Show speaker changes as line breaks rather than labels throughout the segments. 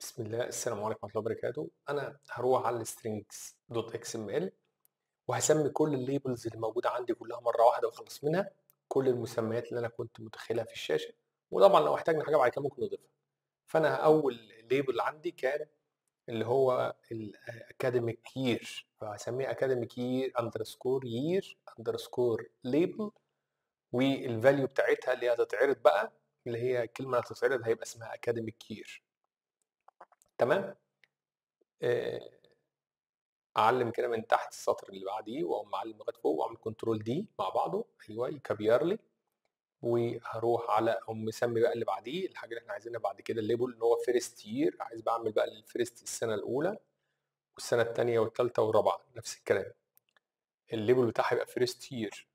بسم الله السلام عليكم ورحمة الله وبركاته أنا هروح على السترينجز دوت اكس ام ال وهسمي كل الليبلز اللي موجودة عندي كلها مرة واحدة واخلص منها كل المسميات اللي أنا كنت متخيلها في الشاشة وطبعا لو احتاجنا حاجة بعد كده ممكن نضيفها فأنا أول ليبل عندي كان اللي هو الاكاديميك يير فهسميه اكاديميك يير اندرسكور يير اندرسكور ليبل والفاليو بتاعتها اللي هتتعرض بقى اللي هي الكلمة اللي هتتعرض هيبقى اسمها اكاديميك يير تمام آه، اعلم كده من تحت السطر اللي بعديه واقوم معلم لغايه فوق واعمل كنترول دي مع بعضه ايوه يكبير لي وهروح على اقوم مسمي بقى اللي بعديه الحاجه اللي احنا عايزينها بعد كده الليبل ان هو فيرست يير عايز بعمل بقى للفيرست السنه الاولى والسنه الثانيه والثالثه والرابعه نفس الكلام الليبل بتاعها يبقى فيرست يير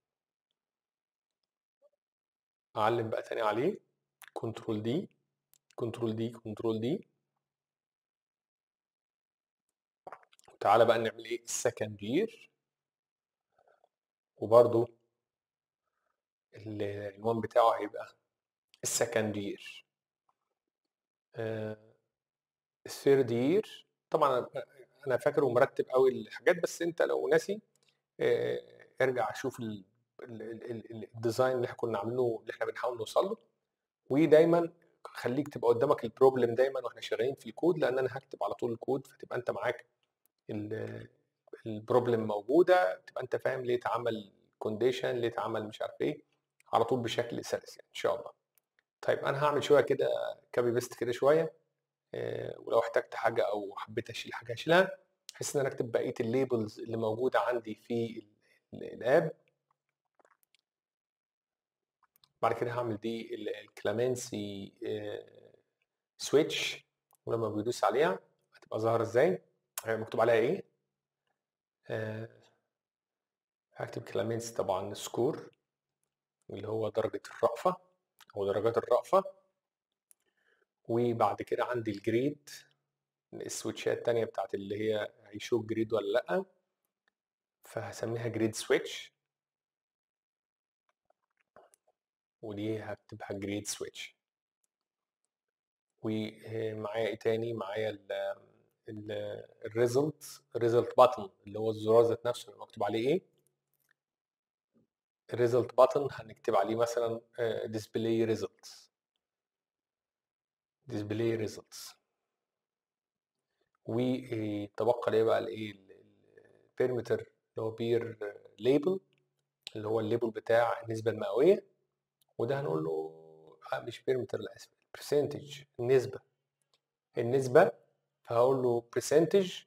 اعلم بقى تاني عليه كنترول دي كنترول دي كنترول دي تعالى بقى نعمل ايه السكند يير وبرضو العنوان بتاعه هيبقى السكند يير الثيرد يير طبعا انا فاكر ومرتب قوي الحاجات بس انت لو ناسي آه، ارجع شوف ال- ال- ال- ال- الديزاين اللي احنا كنا عاملينه اللي احنا بنحاول نوصل له ودايما خليك تبقى قدامك البروبلم دايما واحنا شغالين في الكود لان انا هكتب على طول الكود فتبقى انت معاك البروبلم موجوده تبقى انت فاهم ليه اتعمل كونديشن ليه اتعمل مش عارف ايه على طول بشكل سلس يعني ان شاء الله طيب انا هعمل شويه كده كابي بيست كده شويه آه، ولو احتجت حاجه او حبيت اشيل حاجه اشيلها بحيث ان انا اكتب بقيه الليبلز اللي موجوده عندي في ال- ال- الاب بعد كده هعمل دي الكلامنسي سويتش ولما بيدوس عليها هتبقى ظاهره ازاي هيبقى مكتوب عليها ايه آه، هكتب كلامنسي طبعا سكور اللي هو درجه الرأفه او درجات الرأفه وبعد كده عندي الجريد السويتشات التانية بتاعت اللي هي هيشوف جريد ولا لأ فهسميها جريد سويتش ودي هكتبها جريد سويتش ومعايا ايه تاني معايا الريزلت الريزلت باتن اللي هو الزرار ذات نفسه اللي مكتوب عليه ايه الريزلت باتن هنكتب عليه مثلا ديسبلاي ريزلتس ديسبلاي ريزلتس وتبقى ليه بقى الايه البيرمتر اللي هو بير ليبل اللي هو الليبل بتاع النسبة المئوية وده هنقول له آه مش بيرمتر لا اسف برسنتج النسبة النسبة فهقول له برسنتج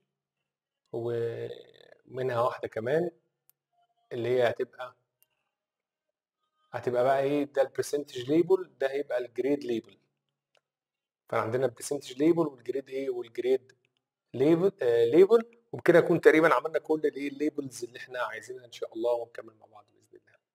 ومنها واحدة كمان اللي هي هتبقى هتبقى بقى ايه ده البرسنتج ليبل ده هيبقى الجريد ليبل فعندنا البرسنتج ليبل والجريد ايه والجريد ليبل آه ليبل وبكده نكون تقريبا عملنا كل الايه الليبلز اللي احنا عايزينها ان شاء الله ونكمل مع بعض